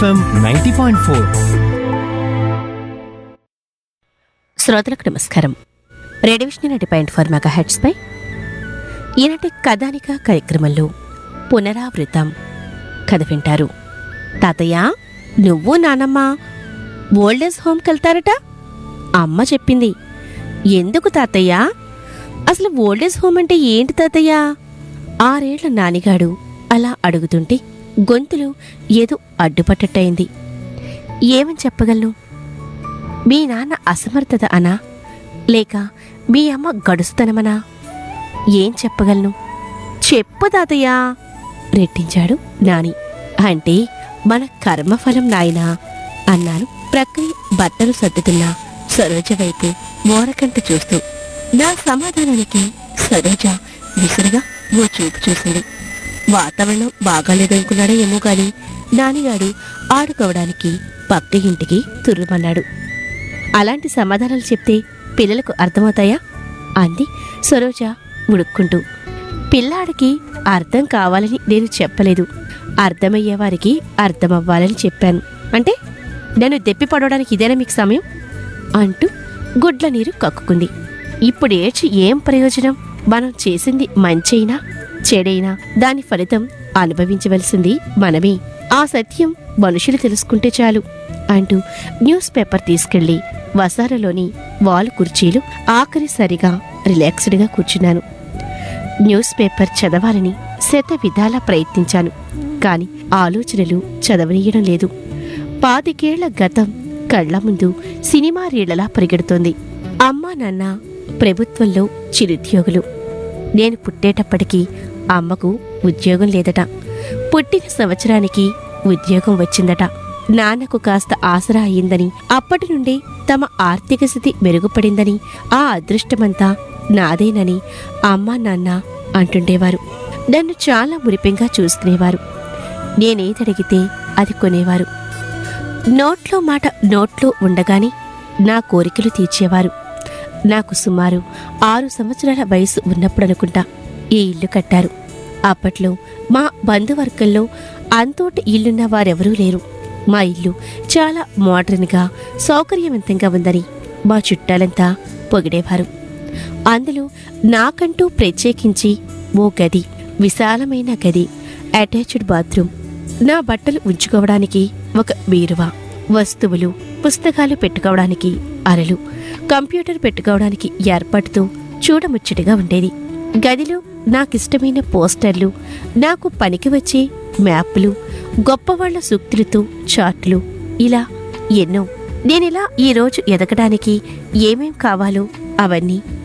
FM ninety point four శ్రోతలకు నమస్కారం radio vision నటి పాయింట్ ఫోర్ మెగా హెడ్స్పై ఈనాటి కథానిక కార్యక్రమంలో పునరావృతం కథ వింటారు తాతయ్య నువ్వు నానమ్మ ఓల్డేజ్ హోమ్కి వెళ్తారట అమ్మ చెప్పింది ఎందుకు తాతయ్య అసలు ఓల్డేజ్ హోమ్ అంటే ఏంటి తాతయ్య ఆరేళ్ల నానిగాడు అలా అడుగుతుంటే గొంతులో ఏదో అడ్డుపట్టట్టయింది ఏమని చెప్పగలను మీ నాన్న అసమర్థత అనా లేక మీ అమ్మ గడుస్తనమనా ఏం చెప్పగలను చెప్పు తాతయ్యా రెట్టించాడు నాని అంటే మన కర్మఫలం నాయనా అన్నాను ప్రక్కనే బట్టలు సర్దుతున్న సరోజ వైపు మోరకంట చూస్తూ నా సమాధానానికి సరోజ విసురుగా ఓ చూపు చూసింది వాతావరణం బాగాలేదనుకున్నాడో ఏమో గాని నానిగాడు ఆడుకోవడానికి పక్క ఇంటికి తుర్రుమన్నాడు అలాంటి సమాధానాలు చెప్తే పిల్లలకు అర్థమవుతాయా అంది సరోజ ఉడుక్కుంటూ పిల్లాడికి అర్థం కావాలని నేను చెప్పలేదు అర్థమయ్యే వారికి అర్థమవ్వాలని చెప్పాను అంటే నన్ను దెప్పి పడవడానికి ఇదేనా మీకు సమయం అంటూ గుడ్ల నీరు కక్కుకుంది ఇప్పుడు ఏడ్చి ఏం ప్రయోజనం మనం చేసింది మంచైనా చెడైనా దాని ఫలితం అనుభవించవలసింది మనమే ఆ సత్యం మనుషులు తెలుసుకుంటే చాలు అంటూ న్యూస్ పేపర్ తీసుకెళ్లి వసారలోని వాల్ కుర్చీలు ఆఖరిసరిగా రిలాక్స్డ్గా కూర్చున్నాను న్యూస్ పేపర్ చదవాలని శత విధాలా ప్రయత్నించాను కాని ఆలోచనలు చదవనీయడం లేదు పాతికేళ్ల గతం కళ్ల ముందు సినిమా రీళ్లలా పరిగెడుతోంది అమ్మా నాన్న ప్రభుత్వంలో చిరుద్యోగులు నేను పుట్టేటప్పటికీ అమ్మకు ఉద్యోగం లేదట పుట్టిన సంవత్సరానికి ఉద్యోగం వచ్చిందట నాన్నకు కాస్త ఆసరా అయిందని అప్పటి నుండి తమ ఆర్థిక స్థితి మెరుగుపడిందని ఆ అదృష్టమంతా నాదేనని అమ్మా నాన్న అంటుండేవారు నన్ను చాలా మురిపెంగా చూసుకునేవారు నేనేదడిగితే అది కొనేవారు నోట్లో మాట నోట్లో ఉండగానే నా కోరికలు తీర్చేవారు నాకు సుమారు ఆరు సంవత్సరాల వయసు ఉన్నప్పుడు అనుకుంటా ఈ ఇల్లు కట్టారు అప్పట్లో మా బంధువర్గంలో అంతోటి ఇల్లున్న వారెవరూ లేరు మా ఇల్లు చాలా మోడర్న్గా సౌకర్యవంతంగా ఉందని మా చుట్టాలంతా పొగిడేవారు అందులో నాకంటూ ప్రత్యేకించి ఓ గది విశాలమైన గది అటాచ్డ్ బాత్రూమ్ నా బట్టలు ఉంచుకోవడానికి ఒక బీరువా వస్తువులు పుస్తకాలు పెట్టుకోవడానికి అరలు కంప్యూటర్ పెట్టుకోవడానికి ఏర్పాటుతో చూడముచ్చటగా ఉండేది గదిలో నాకిష్టమైన పోస్టర్లు నాకు పనికి వచ్చే మ్యాప్లు గొప్పవాళ్ల సూక్తులతో చార్ట్లు ఇలా ఎన్నో నేనిలా ఈ రోజు ఎదగడానికి ఏమేం కావాలో అవన్నీ